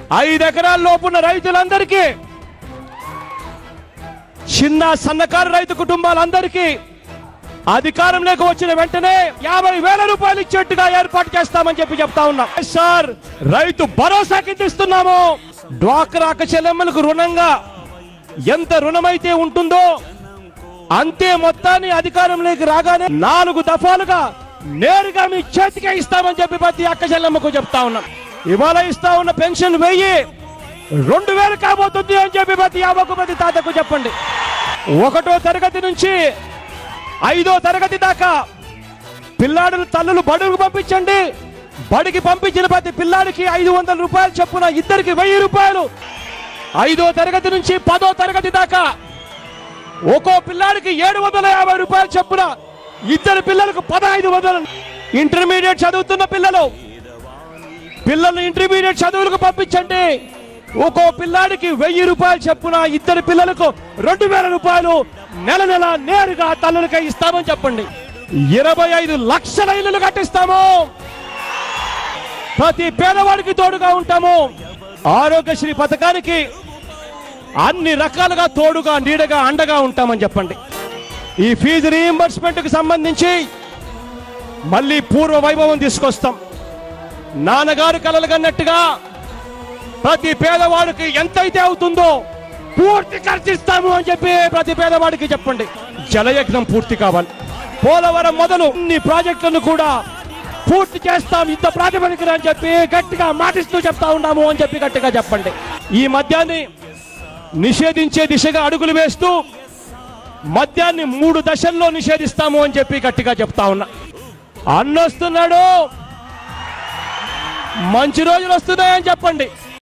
ఐదు ఎకరాల లోపున్న రైతులందరికీ చిన్న సన్నకారు రైతు కుటుంబాలందరికీ అధికారంలోకి వచ్చిన వెంటనే యాభై వేల రూపాయలు ఇచ్చేట్టుగా ఏర్పాటు చేస్తామని చెప్పి చెప్తా ఉన్నాం సార్ రైతు భరోసా కింద ఇస్తున్నాము డ్వాక్రా చెల్లెమ్మలకు రుణంగా ఎంత రుణమైతే ఉంటుందో అంతే మొత్తాన్ని అధికారంలోకి రాగానే నాలుగు దఫాలుగా నేరుగా మీ చేతికే ఇస్తామని చెప్పి ప్రతి అక్క చెల్లెమ్మకు చెప్తా ఉన్నాం ఇవాళ ఇస్తా ఉన్న పెన్షన్ వెయ్యి రెండు వేలు కాబోతుంది అని చెప్పి ప్రతి యాభకు ప్రతి తాతకు చెప్పండి ఒకటో తరగతి నుంచి ఐదో తరగతి దాకా పిల్లాడులు తల్లులు బడుగు పంపించండి బడికి పంపించిన ప్రతి పిల్లాడికి ఐదు వందల రూపాయలు చొప్పున ఇద్దరికి వెయ్యి రూపాయలు ఐదో తరగతి నుంచి పదో తరగతి దాకా ఒక్కో పిల్లాడికి ఏడు వందల యాభై రూపాయలు చొప్పున ఇద్దరు పిల్లలకు పదహైదు వందలు ఇంటర్మీడియట్ చదువుతున్న పిల్లలు పిల్లల్ని ఇంటర్మీడియట్ చదువులకు పంపించండి ఒక్కో పిల్లాడికి వెయ్యి రూపాయలు చొప్పున ఇద్దరు పిల్లలకు రెండు వేల రూపాయలు నెల నెల నేరుగా తల్లులకై ఇస్తామని చెప్పండి ఇరవై ఐదు లక్షల ఇల్లులు కట్టిస్తాము ప్రతి పేదవాడికి తోడుగా ఉంటాము ఆరోగ్యశ్రీ పథకానికి అన్ని రకాలుగా తోడుగా నీడగా అండగా ఉంటామని చెప్పండి ఈ ఫీజు రీఎంబర్స్మెంట్ కి సంబంధించి మళ్ళీ పూర్వ వైభవం తీసుకొస్తాం నాన్నగారు కలలు కన్నట్టుగా ప్రతి పేదవాడికి ఎంతైతే అవుతుందో పూర్తి ఖర్చిస్తాము అని చెప్పి ప్రతి పేదవాడికి చెప్పండి జలయజ్ఞం పూర్తి కావాలి పోలవరం మొదలు అన్ని ప్రాజెక్టులను కూడా పూర్తి చేస్తాం యుద్ధ ప్రాతిపదికన అని చెప్పి గట్టిగా మాటిస్తూ చెప్తా ఉన్నాము అని చెప్పి గట్టిగా చెప్పండి ఈ మద్యాన్ని నిషేధించే దిశగా అడుగులు వేస్తూ మద్యాన్ని మూడు దశల్లో నిషేధిస్తాము అని చెప్పి గట్టిగా చెప్తా ఉన్నా అన్నొస్తున్నాడు మంచి రోజులు వస్తున్నాయని చెప్పండి